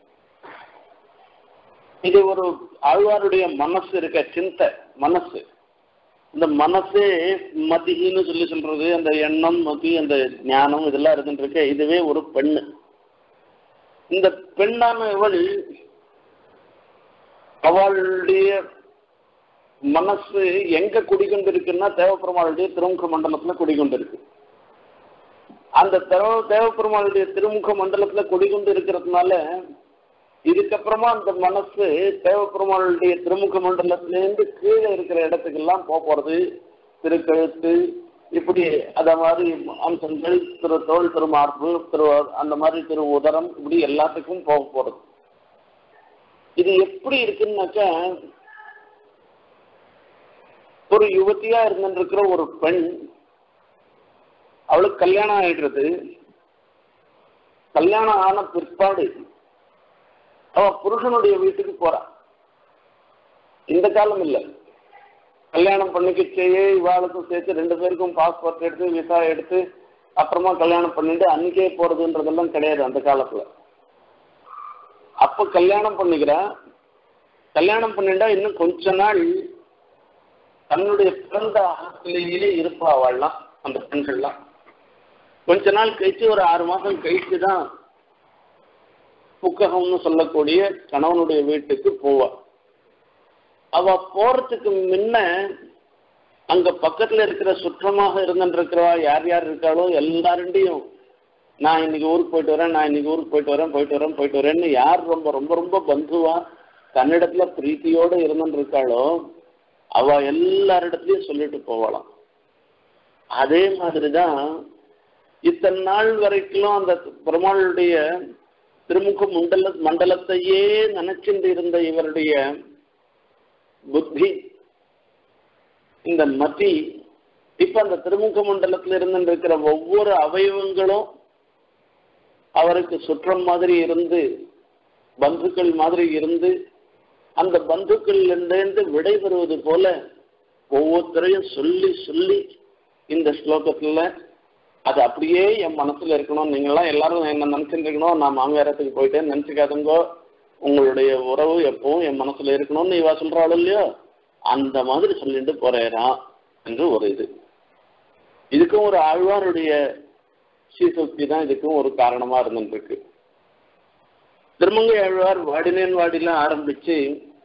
இது ஒரு ஆழ்வாருடைய மனசு இருக்க சிந்தை மனசு இந்த மனசே மதின்னு சொல்லி சொல்றது அந்த எண்ணம் மதி அந்த ஞானம் இதெல்லாம் இருந்துட்டு இதுவே ஒரு பெண்ணு இந்த பெண்ணான இவள் அவளுடைய மனசு எங்க குடிக்கொண்டிருக்குன்னா தேவப்பெருமாளுடைய திருமுக மண்டலத்துல குடிக்கொண்டிருக்கு அந்த தேவ தேவப்பெருமாளுடைய திருமுக மண்டலத்துல குடிக்கொண்டு இருக்கிறதுனால இதுக்கப்புறமா அந்த மனசு தேவப்பெருமாளுடைய திருமுக மண்டலத்திலேருந்து கீழே இருக்கிற இடத்துக்கெல்லாம் போக போறது திருக்கழுத்து இப்படி அத மாதிரி அம்சங்கள் திரு தோல் திருமார்பு திரு அந்த மாதிரி திரு உதரம் இப்படி எல்லாத்துக்கும் போக போறது இது எப்படி இருக்குன்னாக்கா ஒரு யுவதியா இருந்துருக்கிற ஒரு பெண் அவளுக்கு கல்யாணம் ஆயிடுறது கல்யாணம் ஆன பிற்பாடு அவ புருஷனுடைய வீட்டுக்கு போறா இந்த காலம் இல்லை கல்யாணம் பண்ணிக்கிச்சேயே இவாளுக்கும் சேர்த்து ரெண்டு பேருக்கும் பாஸ்போர்ட் எடுத்து விசா எடுத்து அப்புறமா கல்யாணம் பண்ணிட்டு அன்னைக்கே போறதுன்றதெல்லாம் கிடையாது அந்த காலத்துல அப்ப கல்யாணம் பண்ணிக்கிறா கல்யாணம் பண்ணிட்டா இன்னும் கொஞ்ச நாள் தன்னுடைய பிறந்த அகத்திலேயே இருப்பா அவள்லாம் அந்த பெண்கள்லாம் கொஞ்ச நாள் கழிச்சு ஒரு ஆறு மாசம் கழிச்சு தான் புக்ககம்னு சொல்லக்கூடிய கணவனுடைய வீட்டுக்கு போவா அவ போறதுக்கு முன்ன அங்க பக்கத்துல இருக்கிற சுற்றமாக இருந்துருக்கிறவா யார் யார் இருக்காளோ எல்லாருண்டையும் நான் இன்னைக்கு ஊருக்கு போயிட்டு வரேன் நான் இன்னைக்கு ஊருக்கு போயிட்டு வரேன் போயிட்டு வரேன் போயிட்டு வரேன்னு யார் ரொம்ப ரொம்ப ரொம்ப பந்துவா தன்னிடத்துல பிரீத்தியோட இருந்துட்டு இருக்காளோ அவ எல்லாரிடத்துலயும் சொல்லிட்டு போவாளாம் அதே மாதிரிதான் இத்தனை நாள் வரைக்கும் அந்த பெருமாளுடைய திருமுக மண்டல மண்டலத்தையே நினைச்சிட்டு இருந்த இவருடைய புத்தி இந்த மதி இப்ப அந்த திருமுக மண்டலத்துல இருந்து இருக்கிற ஒவ்வொரு அவயவங்களும் அவருக்கு சுற்றம் மாதிரி இருந்து பந்துக்கள் மாதிரி இருந்து அந்த பந்துக்கள் இருந்து விடைபெறுவது போல ஒவ்வொருத்தரையும் சொல்லி சொல்லி இந்த ஸ்லோகத்துல அது அப்படியே என் மனசுல இருக்கணும் நீங்களாம் எல்லாரும் என்ன நினைச்சுட்டு இருக்கணும் நான் மாமியாரத்துக்கு போயிட்டேன்னு நினைச்சுக்காதுங்கோ உங்களுடைய உறவு எப்பவும் என் மனசுல இருக்கணும்னு இவா சொல்றாள் இல்லையோ அந்த மாதிரி சொல்லிட்டு போறேறான் என்று ஒரு இது இதுக்கும் ஒரு ஆழ்வாருடைய ஸ்ரீசக்தி தான் இதுக்கும் ஒரு காரணமா இருந்துருக்கு திருமங்கை ஆழ்வார் வாடினேன் வாடில ஆரம்பிச்சு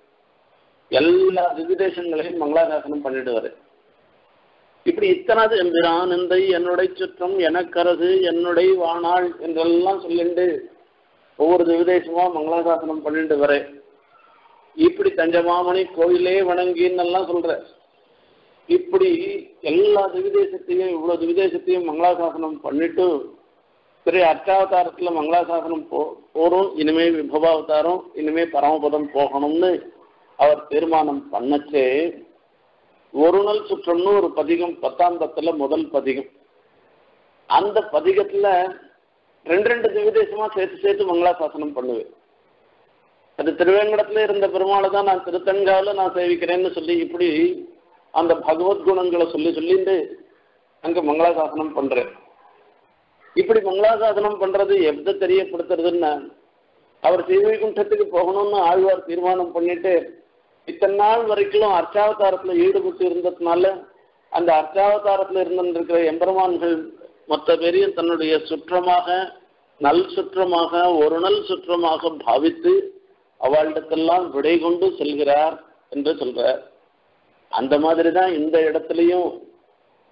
எல்லா திவிதேசங்களையும் மங்களாசாசனம் பண்ணிடுவாரு இப்படி இத்தனாவது எம்பிரான் இந்த என்னுடைய சுற்றம் எனக்கரது என்னுடைய வானாள் என்றெல்லாம் சொல்லிட்டு ஒவ்வொரு திவிதேசமா மங்களாசாசனம் பண்ணிட்டு வர இப்படி தஞ்சமாமணி கோயிலே வணங்கின்னு எல்லாம் சொல்ற இப்படி எல்லா திவிதேசத்தையும் இவ்வளவு திவிதேசத்தையும் மங்களாசாசனம் பண்ணிட்டு சரி அர்ச்சாவதாரத்துல மங்களாசாசனம் போ போறோம் இனிமே விபவாவதாரம் இனிமே பரமபதம் போகணும்னு அவர் தீர்மானம் பண்ணச்சே ஒரு நாள் சுற்றம்னு ஒரு பதிகம் பத்தாம் பத்துல முதல் பதிகம் அந்த பதிகத்துல ரெண்டு ரெண்டு திவிதேசமா சேர்த்து சேர்த்து மங்களாசாசனம் பண்ணுவேன் அது திருவேங்கடத்துல இருந்த பெருமாளை தான் நான் திருத்தங்கால நான் சேவிக்கிறேன்னு சொல்லி இப்படி அந்த பகவத் குணங்களை சொல்லி சொல்லிட்டு அங்க மங்களாசாசனம் பண்றேன் இப்படி மங்களாசாசனம் பண்றது எந்த தெரியப்படுத்துறதுன்னா அவர் ஸ்ரீவைகுண்டத்துக்கு போகணும்னு ஆழ்வார் தீர்மானம் பண்ணிட்டு இத்தனை நாள் வரைக்கும் அர்ச்சாவதாரத்துல ஈடுபட்டு இருந்ததுனால அந்த அர்ச்சாவதாரத்துல இருந்திருக்கிற எம்பெருமான்கள் மொத்த பேரையும் தன்னுடைய சுற்றமாக நல் சுற்றமாக ஒரு நல் சுற்றமாக பாவித்து அவளிடத்தெல்லாம் விடை கொண்டு செல்கிறார் என்று சொல்றார் அந்த மாதிரி தான் இந்த இடத்துலையும்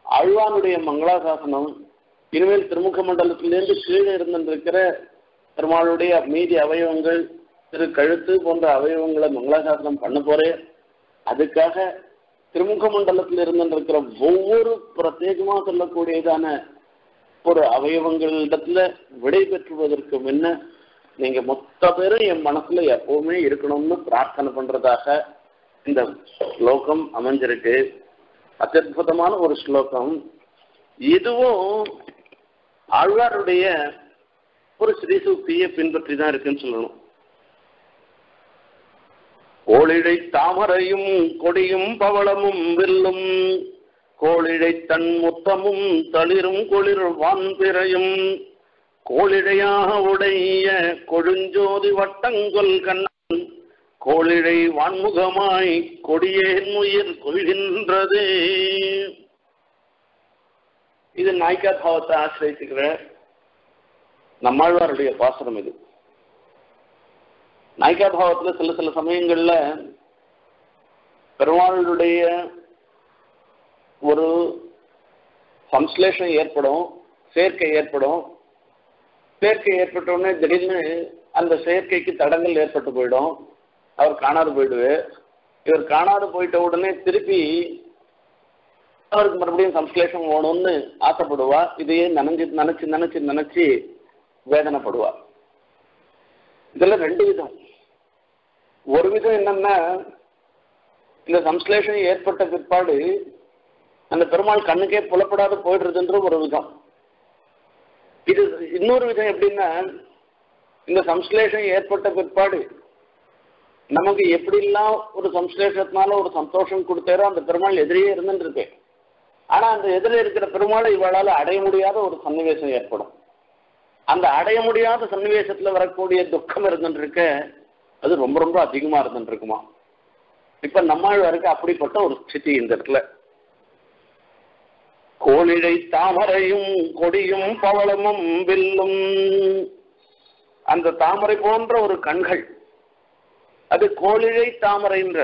ஆழ்வானுடைய மங்களாசாசனம் இனிமேல் திருமுக மண்டலத்திலிருந்து கீழே இருந்திருக்கிற பெருமாளுடைய மீதி அவயவங்கள் திரு கழுத்து போன்ற அவயவங்களை மங்களாசாசனம் பண்ண போறேன் அதுக்காக திருமுக மண்டலத்தில் இருந்திருக்கிற ஒவ்வொரு பிரத்யேகமா சொல்லக்கூடியதான ஒரு அவயவங்களிடத்துல விடை பெற்றுவதற்கு முன்ன நீங்க மொத்த பேரும் என் மனசுல எப்பவுமே இருக்கணும்னு பிரார்த்தனை பண்றதாக இந்த ஸ்லோகம் அமைஞ்சிருக்கு அத்யுதமான ஒரு ஸ்லோகம் இதுவும் ஆழ்வாருடைய ஒரு ஸ்ரீசூக்தியை பின்பற்றி தான் இருக்குன்னு சொல்லணும் கோழிழை தாமரையும் கொடியும் பவளமும் வில்லும் கோழிழை தன் முத்தமும் தளிரும் குளிர் வான்பிறையும் கோழிழையாக உடைய கொழுஞ்சோதி வட்டங்கொல் கண்ணன் கோழிழை வான்முகமாய் கொடியேன் உயிர் கொள்கின்றது இது நாய்க்கா பாவத்தை ஆசிரியத்துக்கிற நம்மாழ்வாருடைய பாசனம் இது நாய்க்கா பாவத்துல சில சில சமயங்கள்ல பெருமாளுடைய ஒரு சம்ஸ்லேஷம் ஏற்படும் சேர்க்கை ஏற்படும் சேர்க்கை ஏற்பட்ட உடனே திடீர்னு அந்த செயற்கைக்கு தடங்கள் ஏற்பட்டு போயிடும் அவர் காணாது போயிடுவார் இவர் காணாது போயிட்ட உடனே திருப்பி அவருக்கு மறுபடியும் சம்ஸ்லேஷம் வேணும்னு ஆசைப்படுவா இதையே நினைஞ்சு நினைச்சு நினைச்சு நினைச்சு வேதனைப்படுவா இதுல ரெண்டு விதம் ஒரு விதம் என்னன்னா இந்த சம்ஸ்லேஷம் ஏற்பட்ட பிற்பாடு அந்த பெருமாள் கண்ணுக்கே புலப்படாத போயிடுறதுன்ற ஒரு விதம் இது இன்னொரு விதம் எப்படின்னா இந்த சம்ஸ்லேஷம் ஏற்பட்ட பிற்பாடு நமக்கு எப்படிலாம் ஒரு சம்ஸ்லேஷத்தினால ஒரு சந்தோஷம் கொடுத்தாரோ அந்த பெருமாள் எதிரியே இருந்துட்டு இருக்கு ஆனா அந்த எதிரே இருக்கிற பெருமாளை இவளால அடைய முடியாத ஒரு சன்னிவேசம் ஏற்படும் அந்த அடைய முடியாத சன்னிவேசத்துல வரக்கூடிய துக்கம் இருந்துட்டு இருக்க அது ரொம்ப ரொம்ப அதிகமா இருந்துட்டு இருக்குமா இப்ப நம்மாழ்வாருக்கு அப்படிப்பட்ட ஒரு ஸ்திதி இந்த இடத்துல கோழிழை தாமரையும் கொடியும் பவளமும் வில்லும் அந்த தாமரை போன்ற ஒரு கண்கள் அது கோழிழை தாமரைன்ற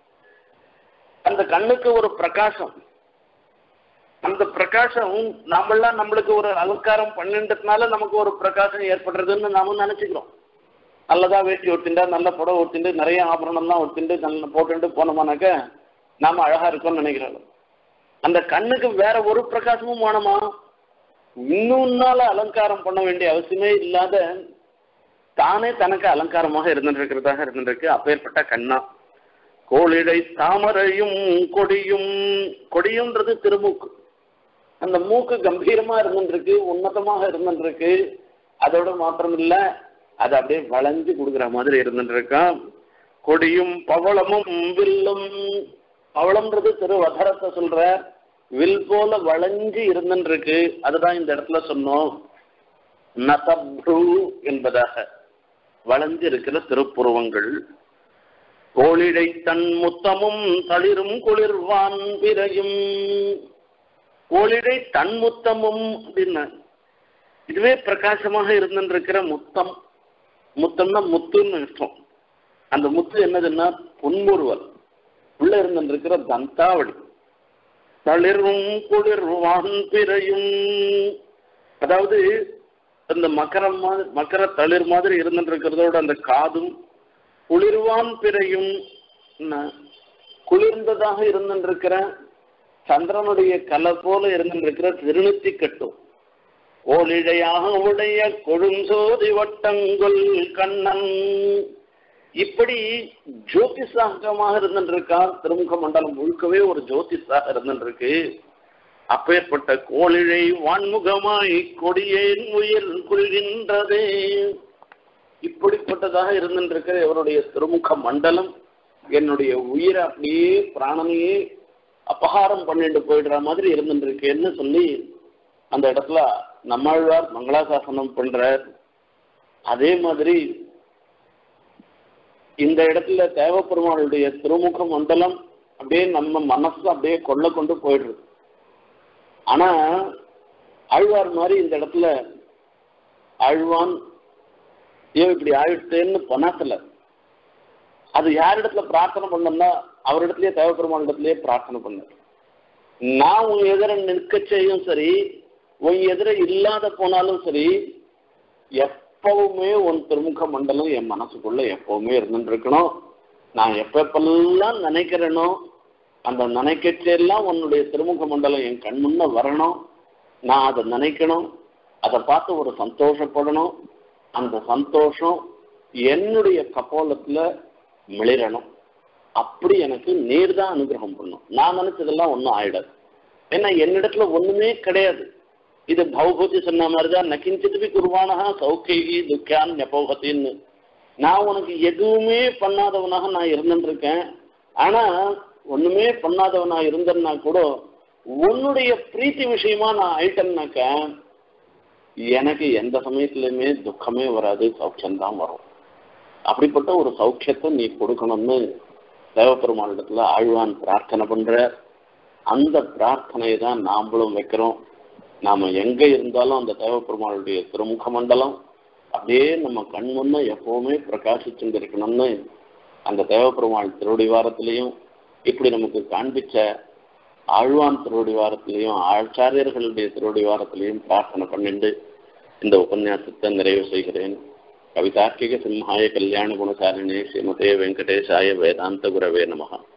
அந்த கண்ணுக்கு ஒரு பிரகாசம் அந்த பிரகாசம் நாமெல்லாம் நம்மளுக்கு ஒரு அலங்காரம் பண்ணின்றதுனால நமக்கு ஒரு பிரகாசம் ஏற்படுறதுன்னு நாம நினைச்சுக்கிறோம் நல்லதா வேட்டி ஒட்டிண்டா நல்ல புடவை ஒட்டிண்டு நிறைய ஆபரணம்லாம் ஒட்டிண்டு நல்ல போட்டுட்டு போனோமானாக்க நாம அழகா இருக்கோம்னு நினைக்கிறோம் அந்த கண்ணுக்கு வேற ஒரு பிரகாசமும் வேணுமா இன்னொன்னால அலங்காரம் பண்ண வேண்டிய அவசியமே இல்லாத தானே தனக்கு அலங்காரமாக இருந்துருக்கிறதாக இருந்திருக்கு அப்பேற்பட்ட கண்ணா கோழிடை தாமரையும் கொடியும் கொடியும்ன்றது திருமூக்கு அந்த மூக்கு கம்பீரமா இருந்துருக்கு உன்னதமாக இருந்துருக்கு அதோட மாத்திரம் இல்ல அது அப்படியே வளைஞ்சு கொடுக்குற மாதிரி இருந்துருக்கான் கொடியும் பவளமும் வில்லும் பவளம்ன்றது திருவதரத்தை சொல்ற வில் போல வளைஞ்சு இருந்துருக்கு அதுதான் இந்த இடத்துல சொன்னோம் நதப்ரு என்பதாக வளைஞ்சு இருக்கிற திருப்புருவங்கள் கோழிடை தன் முத்தமும் தளிரும் குளிர்வான் பிறையும் கோழிடை தன் முத்தமும் அப்படின்னா இதுவே பிரகாசமாக இருந்துருக்கிற முத்தம் முத்தம்னா முத்துன்னு அர்த்தம் அந்த முத்து என்னதுன்னா புன்முறுவல் உள்ள இருந்துருக்கிற தந்தாவளி தளிரும் குளிர்வான் பிறையும் அதாவது அந்த மகரம் மாதிரி மகர தளிர் மாதிரி இருந்துட்டு இருக்கிறதோட அந்த காதும் குளிர்வான் பிறையும் குளிர்ந்ததாக இருந்துருக்கிற சந்திரனுடைய கலை போல இருந்துருக்கிற திருநெத்தி கட்டும் ஓலிழையாக உடைய கொழுஞ்சோதி வட்டங்குள் கண்ணன் இப்படி ஜோதிஷாகமாக இருந்துருக்கான் திருமுக மண்டலம் முழுக்கவே ஒரு ஜோதிஷாக இருந்துருக்கு அப்பேற்பட்ட கோழிழை வான்முகமாய் கொடியேன் உயிர் கொள்கின்றதே இப்படிப்பட்டதாக இருந்துருக்கிற இவருடைய திருமுக மண்டலம் என்னுடைய உயிரை அப்படியே பிராணனையே அபகாரம் பண்ணிட்டு போயிடுற மாதிரி இருந்துருக்கேன்னு சொல்லி அந்த இடத்துல நம்மாழ்வார் மங்களாசாசனம் பண்றார் அதே மாதிரி இந்த இடத்துல தேவப்பெருமாளுடைய திருமுக மண்டலம் அப்படியே நம்ம மனசு அப்படியே கொள்ள கொண்டு போயிடுறது ஆனா ஆழ்வார் மாதிரி இந்த இடத்துல ஆழ்வான் ஐயோ இப்படி ஆயிடுத்தேன்னு பொனாசல அது யாரிடத்துல பிரார்த்தனை பண்ணோம்னா அவரிடத்துலயே தேவப்பெருமான் இடத்துலயே பிரார்த்தனை பண்ணார் நான் உன் எதிர நிற்க செய்யும் சரி உன் எதிர இல்லாத போனாலும் சரி எப்பவுமே உன் திருமுக மண்டலம் என் மனசுக்குள்ள எப்பவுமே இருந்துட்டு இருக்கணும் நான் எப்பப்பெல்லாம் நினைக்கிறேனோ அந்த நினைக்கச்செல்லாம் உன்னுடைய திருமுக மண்டலம் என் கண் முன்ன வரணும் நான் அதை நினைக்கணும் அதை பார்த்து ஒரு சந்தோஷப்படணும் அந்த சந்தோஷம் என்னுடைய கப்போலத்துல மிளிரணும் அப்படி எனக்கு நீர் தான் அனுகிரகம் பண்ணும் நான் நினைச்சதெல்லாம் ஒன்றும் ஆயிடாது ஏன்னா என்னிடத்துல ஒண்ணுமே கிடையாது இது பௌபூதி சொன்ன மாதிரிதான் நகிஞ்சித்து குருவானகா சௌக்கியகி துக்கியான் நெபோகத்தின்னு நான் உனக்கு எதுவுமே பண்ணாதவனாக நான் இருந்துட்டு இருக்கேன் ஆனா ஒண்ணுமே பண்ணாதவனா இருந்தேன்னா கூட உன்னுடைய பிரீத்தி விஷயமா நான் ஆயிட்டேன்னாக்க எனக்கு எந்த சமயத்துலயுமே துக்கமே வராது சௌக்கியம்தான் வரும் அப்படிப்பட்ட ஒரு சௌக்கியத்தை நீ கொடுக்கணும்னு தேவப்பெருமானிடத்துல ஆழ்வான் பிரார்த்தனை பண்ற அந்த பிரார்த்தனையை தான் நாமளும் வைக்கிறோம் நாம எங்க இருந்தாலும் அந்த தேவப்பெருமானுடைய திருமுக மண்டலம் அப்படியே நம்ம கண் முன்ன எப்பவுமே பிரகாசிச்சுட்டு இருக்கணும்னு அந்த தேவப்பெருமாள் திருவடிவாரத்திலையும் இப்படி நமக்கு காண்பிச்ச ஆழ்வான் திருவடிவாரத்திலையும் ஆச்சாரியர்களுடைய திருவடிவாரத்திலையும் பிரார்த்தனை பண்ணிட்டு இந்த உபன்யாசத்தை நிறைவு செய்கிறேன் கவிதார்க்கிக சிம்ஹாய கல்யாண குணசாரிணே ஸ்ரீமதே வெங்கடேசாய வேதாந்த குரவே நமகா